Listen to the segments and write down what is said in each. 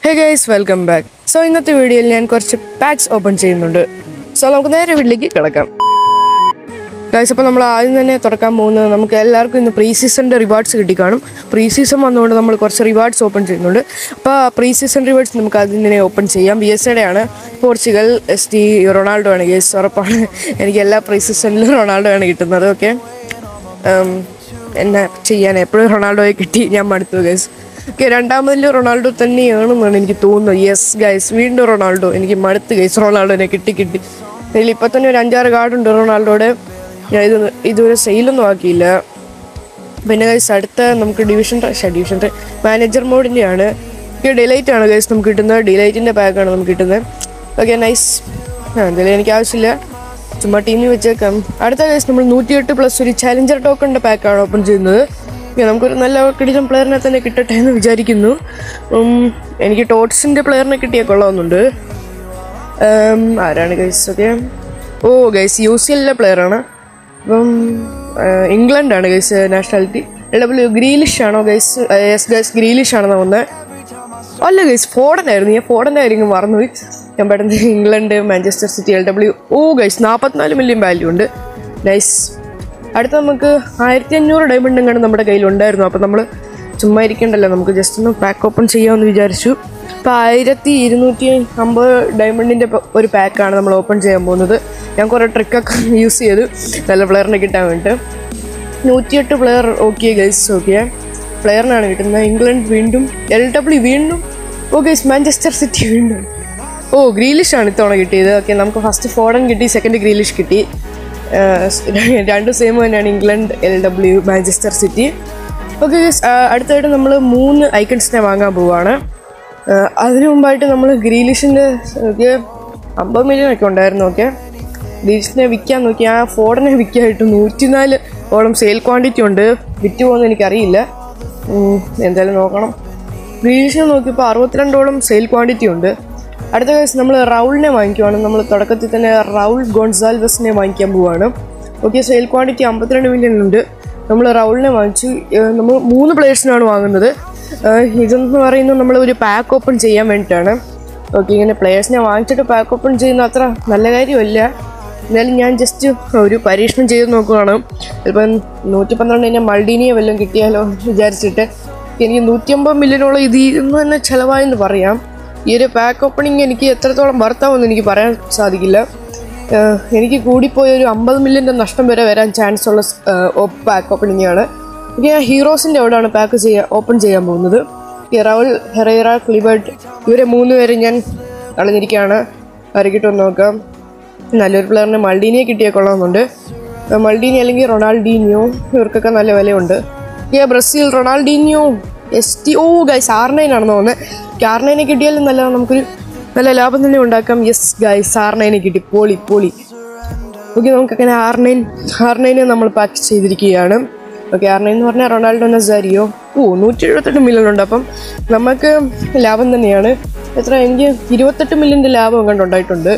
ഹേ guys welcome back so ഇന്നത്തെ വീഡിയോയിൽ ഞാൻ കുറച്ച് പാക്സ് ഓപ്പൺ ചെയ്യുന്നുണ്ട് സോ നമുക്ക് നേരെ വീട്ടിലേക്ക് കിടക്കാം ഗൈസ് അപ്പോൾ നമ്മൾ ആദ്യം തന്നെ തുറക്കാൻ പോകുന്നത് നമുക്ക് എല്ലാവർക്കും ഇന്ന് പ്രീ സീസണിൻ്റെ റിവാർഡ്സ് കിട്ടി കാണും പ്രീ സീസൺ വന്നുകൊണ്ട് നമ്മൾ കുറച്ച് റിവാർഡ്സ് ഓപ്പൺ ചെയ്യുന്നുണ്ട് അപ്പോൾ പ്രീ സീസൺ റിവാർഡ്സ് നമുക്ക് ആദ്യം തന്നെ ഓപ്പൺ ചെയ്യാം ബി എസ് എയുടെ ആണ് പോർച്ചുഗൽ എസ് ടി റൊണാൾഡോ ആണ് ഗൈസ് ഉറപ്പാണ് എനിക്ക് എല്ലാ പ്രീ സീസണിലും റൊണാൾഡോ ആണ് കിട്ടുന്നത് ഓക്കെ എന്നെ ചെയ്യാൻ എപ്പോഴും റൊണാൾഡോയെ കിട്ടി ഞാൻ മടുത്തു ഗൈസ് ഓക്കെ രണ്ടാമതിൽ റൊണാൾഡോ തന്നെയാണെന്നാണ് എനിക്ക് തോന്നുന്നത് യെസ് ഗൈസ് വീണ്ടും റൊണാൾഡോ എനിക്ക് മടുത്ത് ഗൈസ് റൊണാൾഡോനെ കിട്ടി കിട്ടി അതിൽ ഇപ്പം തന്നെ ഒരു അഞ്ചാറ് കാർഡുണ്ട് റൊണാൾഡോയുടെ ഞാൻ ഇത് ഇതുവരെ സെയിലൊന്നും ആക്കിയില്ല പിന്നെ ഗൈസ് അടുത്ത നമുക്ക് ഡിവിഷൻ ഡിവിഷൻ മാനേജർ മോഡിൻ്റെയാണ് ഈ ഡിലൈറ്റ് ആണ് ഗൈസ് നമുക്ക് കിട്ടുന്നത് ഡിലൈറ്റിൻ്റെ പാക്കാണ് നമുക്ക് കിട്ടുന്നത് ഓക്കെ നൈസ് ആ എന്തായാലും എനിക്ക് ആവശ്യമില്ല ചുമ്മാ ടീമിൽ വെച്ചേക്കാം അടുത്ത കേസ് നമ്മൾ നൂറ്റിയെട്ട് പ്ലസ് ഒരു ചാലഞ്ചർ ടോക്കണിൻ്റെ പാക്കാണ് ഓപ്പൺ ചെയ്യുന്നത് ഓക്കെ, നമുക്കൊരു നല്ല കിടിലം പ്ലെയറിനെ തന്നെ കിട്ടട്ടെ എന്ന് വിചാരിക്കുന്നു ഉം, എനിക്ക് ടോട്ട്സിൻ്റെ പ്ലെയറിനെ കിട്ടിയാൽ കൊള്ളാവുന്നുണ്ട് ഉം, ആരാണ് guys okay oh guys U C എല്ലിലെ പ്ലെയറാണ് അപ്പം ആ, ഇംഗ്ലണ്ടാണ് ഗൈസ് നാഷണാലിറ്റി ഡബ്ല്യു ഗ്രീലിഷ് ആണോ ഗൈസ് എസ് ഗൈസ് ഗ്രീലിഷ് ആണെന്ന് തോന്നുന്നത് അല്ല ഗൈസ് ഫോർഡൻ ആയിരുന്നു ഞാൻ ഫോർഡൻ ആയിരിക്കും മറന്നുപോയി ഞാൻ പെട്ടെന്ന് England Manchester City L W O guys നാൽപ്പത്തിനാല് മില്യൺ വാല്യൂ ഉണ്ട് നൈസ് അടുത്ത നമുക്ക് ആയിരത്തി അഞ്ഞൂറ് ഡയമണ്ട് എങ്ങാണ്ട് നമ്മുടെ കയ്യിലുണ്ടായിരുന്നു അപ്പോൾ നമ്മൾ ചുമ്മാ ഇരിക്കണ്ടല്ലോ നമുക്ക് ജസ്റ്റ് ഒന്ന് പാക്ക് ഓപ്പൺ ചെയ്യാമെന്ന് വിചാരിച്ചു അപ്പോൾ ആയിരത്തി ഇരുന്നൂറ്റി അമ്പത് ഡയമണ്ടിൻ്റെ ഒരു പാക്കാണ് നമ്മൾ ഓപ്പൺ ചെയ്യാൻ പോകുന്നത് ഞാൻ കുറേ ട്രിക്കൊക്കെ യൂസ് ചെയ്തു നല്ല പ്ലെയറിനെ കിട്ടാൻ വേണ്ടിയിട്ട് നൂറ്റിയെട്ട് പ്ലെയർ ഓക്കെ ഗൈസ് ഓക്കെ പ്ലെയറിനാണ് കിട്ടുന്നത് ഇംഗ്ലണ്ട് വീണ്ടും എൽ ഡബ്ല്യു വീണ്ടും ഓ ഗൈസ് മാഞ്ചസ്റ്റർ സിറ്റി വീണ്ടും ഓ ഗ്രീലിഷ് ആണ് ഇത്തവണ കിട്ടിയത് ഓക്കെ നമുക്ക് ഫസ്റ്റ് ഫോർഡൻ കിട്ടി സെക്കൻഡ് ഗ്രീലിഷ് കിട്ടി ആഹ് രണ്ടും സെയിം തന്നെയാണ് England L W Manchester City okay guys അടുത്തായിട്ട് നമ്മൾ മൂന്ന് ഐക്കൺസിനെ വാങ്ങാൻ പോവുകയാണ് ആഹ് അതിനു മുമ്പായിട്ട് നമ്മൾ ഗ്രീലിഷിൻ്റെ ഒക്കെ അമ്പത് മില്യൺ ഒക്കെ ഉണ്ടായിരുന്നു ഓക്കെ ഗ്രീലിഷിനെ വിൽക്കാൻ നോക്കി ആ ഫോർഡിനെ വിൽക്കാനായിട്ട് നൂറ്റിനാല് ഓളം സെയിൽ ക്വാണ്ടിറ്റി ഉണ്ട് വിറ്റ് പോകുന്ന എനിക്കറിയില്ല ഉം, എന്തായാലും നോക്കണം ഗ്രീലിഷിനെ നോക്കിയപ്പോൾ അറുപത്തിരണ്ടോളം സെയിൽ ക്വാണ്ടിറ്റി ഉണ്ട് അടുത്ത കേസ് നമ്മൾ റൗളിനെ വാങ്ങിക്കുവാണ് നമ്മൾ തുടക്കത്തിൽ തന്നെ റൗൾ ഗോൺസാൽവസിനെ വാങ്ങിക്കാൻ പോവുകയാണ് ഓക്കെ സെയിൽ ക്വാണ്ടിറ്റി അമ്പത്തിരണ്ട് മില്യൺ ഉണ്ട് നമ്മൾ റൗളിനെ വാങ്ങിച്ചു ഏഹ് നമ്മൾ മൂന്ന് പ്ലേയേഴ്സിനാണ് വാങ്ങുന്നത് ഏഹ് ഇതെന്ന് പറയുന്നത് നമ്മൾ ഒരു പാക്ക് ഓപ്പൺ ചെയ്യാൻ വേണ്ടിയിട്ടാണ് ഓക്കെ ഇങ്ങനെ പ്ലേയേഴ്സിനെ വാങ്ങിച്ചിട്ട് പാക്ക് ഓപ്പൺ ചെയ്യുന്ന അത്ര നല്ല കാര്യമല്ല എന്നാലും ഞാൻ ജസ്റ്റ് ഒരു പരീക്ഷണം ചെയ്ത് നോക്കുകയാണ് ചിലപ്പം നൂറ്റി പന്ത്രണ്ട് കഴിഞ്ഞാൽ മൾഡീനിയെ വല്ലതും കിട്ടിയാലോ എന്ന് വിചാരിച്ചിട്ട് എനിക്ക് നൂറ്റിയമ്പത് മില്യണോളം ഇത് ഇന്ന് തന്നെ ചിലവായെന്ന് പറയാം ഈ ഒരു പാക്ക് ഓപ്പണിങ് എനിക്ക് എത്രത്തോളം വർത്താവുമെന്ന് എനിക്ക് പറയാൻ സാധിക്കില്ല ഏഹ് എനിക്ക് കൂടിപ്പോയ ഒരു അമ്പത് മില്യൻ്റെ നഷ്ടം വരെ വരാൻ ചാൻസ് ഉള്ള പാക്ക് ഓപ്പണിംഗ് ആണ് ഇനി ഞാൻ ഹീറോസിൻ്റെ അവിടെയാണ് പാക്ക് ചെയ്യാൻ ഓപ്പൺ ചെയ്യാൻ പോകുന്നത് ഈ റൗൾ ഹെറേറ ക്ലിബർട്ട് ഇവരെ മൂന്ന് പേരെ ഞാൻ കളഞ്ഞിരിക്കുകയാണ് ആരെ കിട്ടുമെന്ന് നോക്കാം നല്ലൊരു പ്ലെയറിന് മൾഡീനിയെ കിട്ടിയാൽ കൊള്ളാമെന്നുണ്ട് ഏഹ് മൾഡീനി അല്ലെങ്കിൽ റൊണാൾഡീനിയോ ഇവർക്കൊക്കെ നല്ല വിലയുണ്ട് ഈ Brazil Ronaldinho S T O guys R nine ആണെന്ന് തോന്നുന്നത് ആർ നയനെ കിട്ടിയാലും നല്ല നമുക്കൊരു നല്ല ലാഭം തന്നെ ഉണ്ടാക്കാം യെസ് ഗൈസ് ആർ നയനെ കിട്ടി പോളി പോളി ഓക്കെ നമുക്കങ്ങനെ ആർ നയൻ ആർ നയനെ നമ്മൾ പാക്ക് ചെയ്തിരിക്കുകയാണ് ഓക്കെ ആർ നയൻ എന്ന് പറഞ്ഞാൽ റൊണാൾഡോ നസാരിയോ ഓ നൂറ്റി എഴുപത്തെട്ട് മില്യൺ ഉണ്ട് അപ്പം നമുക്ക് ലാഭം തന്നെയാണ് എത്ര എനിക്ക് ഇരുപത്തെട്ട് മില്യൻ്റെ ലാഭം കണ്ടുണ്ടായിട്ടുണ്ട്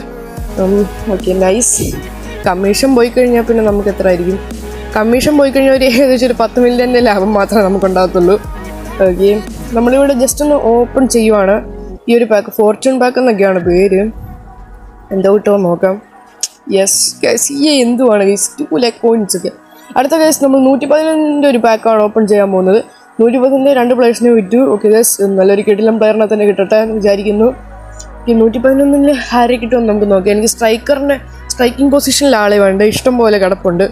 ഓക്കെ നൈസ് കമ്മീഷൻ പോയി കഴിഞ്ഞാൽ പിന്നെ നമുക്ക് എത്ര ആയിരിക്കും കമ്മീഷൻ പോയി കഴിഞ്ഞാൽ ഒരു ഏകദേശം ഒരു പത്ത് മില്യൻ്റെ ലാഭം മാത്രമേ നമുക്ക് ഉണ്ടാകത്തുള്ളൂ ഓക്കെ നമ്മളിവിടെ ജസ്റ്റ് ഒന്ന് ഓപ്പൺ ചെയ്യുവാണ് ഈ ഒരു പാക്ക് ഫോർച്യൂൺ പാക്ക് എന്നൊക്കെയാണ് പേര് എന്തോ കിട്ടുമോ നോക്കാം യെസ് ഗൈസ് ഈ എന്തുവാണ് ഗൈസ് ടു ലാക്ക് കോയിൻസ് ഒക്കെ അടുത്ത കേസ് നമ്മൾ നൂറ്റി പതിനൊന്നിൻ്റെ ഒരു പാക്കാണ് ഓപ്പൺ ചെയ്യാൻ പോകുന്നത് നൂറ്റി പതിനൊന്നിൻ്റെ രണ്ട് പ്ലേയേഴ്സിനെ വിറ്റു ഓക്കെ ഗൈസ് നല്ലൊരു കിടിലം പ്ലെയറിനെ തന്നെ കിട്ടട്ടെ എന്ന് വിചാരിക്കുന്നു ഈ നൂറ്റി പതിനൊന്നിൽ ആരെ കിട്ടുമെന്ന് നമുക്ക് നോക്കാം എനിക്ക് സ്ട്രൈക്കറിൻ്റെ സ്ട്രൈക്കിംഗ് പൊസിഷനിൽ ആളെ വേണ്ട ഇഷ്ടം പോലെ കിടപ്പുണ്ട്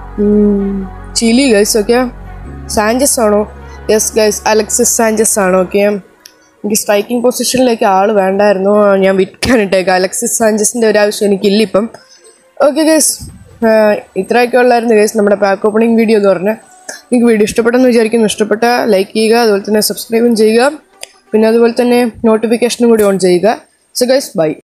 ഉം, ചിലി ഗൈസ് ഓക്കെ സാഞ്ചസ് ആണോ യെസ് ഗൈസ് അലക്സിസ് സാഞ്ചസ് ആണോ ഓക്കെ എനിക്ക് സ്ട്രൈക്കിംഗ് പൊസിഷനിലേക്ക് ആൾ വേണ്ടായിരുന്നു ആ, ഞാൻ വിൽക്കാനിട്ടേക്കാം അലക്സിസ് സാഞ്ചസിൻ്റെ ഒരു ആവശ്യം എനിക്കില്ല ഇപ്പം ഓക്കെ ഗേസ് ഇത്രയൊക്കെ ഉള്ളായിരുന്നു ഗേസ് നമ്മുടെ പാക്ക് ഓപ്പണിംഗ് വീഡിയോ എന്ന് പറഞ്ഞാൽ നിങ്ങൾക്ക് വീഡിയോ ഇഷ്ടപ്പെട്ടെന്ന് വിചാരിക്കുന്നു ഇഷ്ടപ്പെട്ട ലൈക്ക് ചെയ്യുക അതുപോലെ തന്നെ സബ്സ്ക്രൈബും ചെയ്യുക പിന്നെ അതുപോലെ തന്നെ നോട്ടിഫിക്കേഷനും കൂടി ഓൺ ചെയ്യുക സോ ഗൈസ് ബൈ